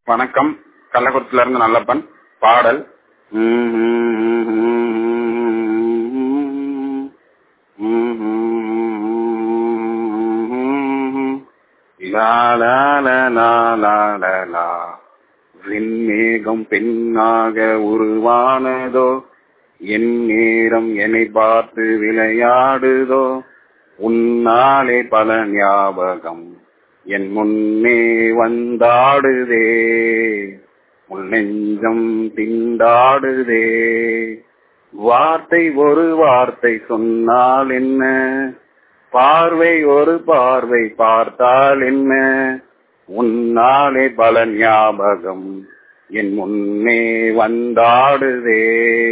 வணக்கம் கள்ளக்குறிச்சில இருந்து நல்லப்பன் பாடல் லா லா லா லா லா லா லா. விண்மேகம் பெண்ணாக உருவானதோ என் நேரம் என்னை பார்த்து விளையாடுதோ உன்னாலே பல ஞாபகம் என் முன்னே வந்தாடுதே உன் நெஞ்சம் திண்டாடுதே வார்த்தை ஒரு வார்த்தை சொன்னால் என்ன பார்வை ஒரு பார்வை பார்த்தால் என்ன உன்னாலே பல ஞாபகம் என் முன்னே வந்தாடுதே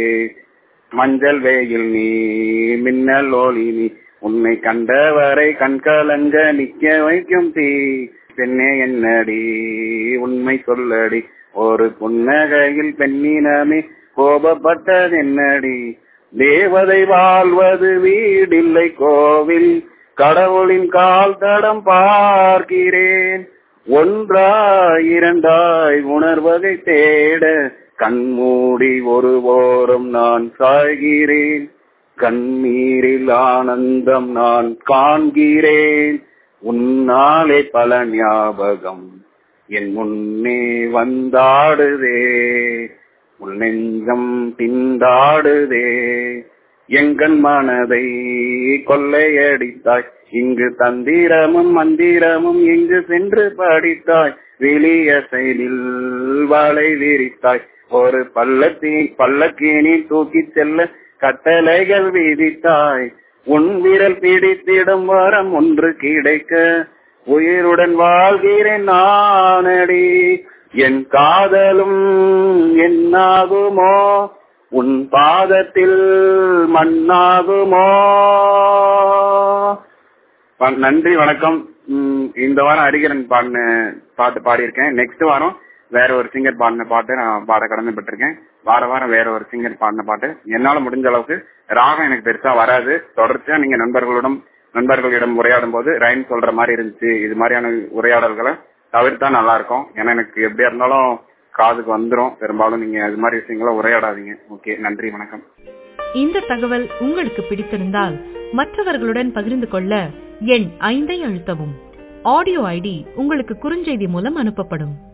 மஞ்சள் வெயில் நீ மின்னல் ஒளி நீ உன்னை கண்டவரை கண்கலங்க நிக்க வைக்கும் தீ பெண்ணே என்னடி உண்மை சொல்லடி ஒரு புன்னகையில் பெண்ணினமே கோபப்பட்டது என்னடி தேவதை வாழ்வது வீடில்லை கோவில் கடவுளின் கால் தடம் பார்க்கிறேன் ஒன்றாய் இரண்டாய் உணர்வதை தேட கண்மூடி ஒரு ஓரம் நான் சாய்கிறேன் கண்ணீரில் ஆனந்தம் நான் காண்கிறேன் உன்னாலே பல ஞாபகம் என் முன்னே வந்தாடுதே உன் நெஞ்சம் திண்டாடுதே எங்கள் மனதை கொள்ளையடித்தாய் இங்கு தந்திரமும் மந்திரமும் இங்கு சென்று படித்தாய் வெளிய செயலில் வலை விரித்தாய் ஒரு பள்ளத்தி பல்லக்கீனி தூக்கி செல்ல கட்டளைகள் விதித்தாய் உன் விரல் பிடித்திடும் வரம் ஒன்று கிடைக்க உயிருடன் வாழ்கிறேன் நானடி என் காதலும் என்னாகுமோ உன் பாதத்தில் மண்ணாகுமோ வ- நன்றி வணக்கம் உம், இந்த வாரம் அரிகரன் பாடின பாட்டு பாடியிருக்கேன் நெக்ஸ்ட் வாரம் வேற ஒரு சிங்கர் பாடின பாட்டு நான் பாட கடமைப்பட்டிருக்கேன் வார வாரம் வேற ஒரு சிங்கர் பாடின பாட்டு என்னால முடிஞ்ச அளவுக்கு ராகம் எனக்கு பெருசா வராது தொடர்ச்சியா நீங்க நண்பர்களுடன் நண்பர்களிடம் உரையாடும் போது ரைன் சொல்ற மாதிரி இருந்துச்சு இது மாதிரியான உரையாடல்களை தவிர்த்தா நல்லா இருக்கும் ஏன்னா எனக்கு எப்படியா இருந்தாலும் காதுக்கு வந்துரும் பெரும்பாலும் நீங்க அது மாதிரி விஷயங்களை உரையாடாதீங்க ஓகே நன்றி வணக்கம் இந்த தகவல் உங்களுக்கு பிடித்திருந்தால் மற்றவர்களுடன் பகிர்ந்து கொள்ள எண் ஐந்தை அழுத்தவும் ஆடியோ ஐடி உங்களுக்கு குறுஞ்செய்தி மூலம் அனுப்பப்படும்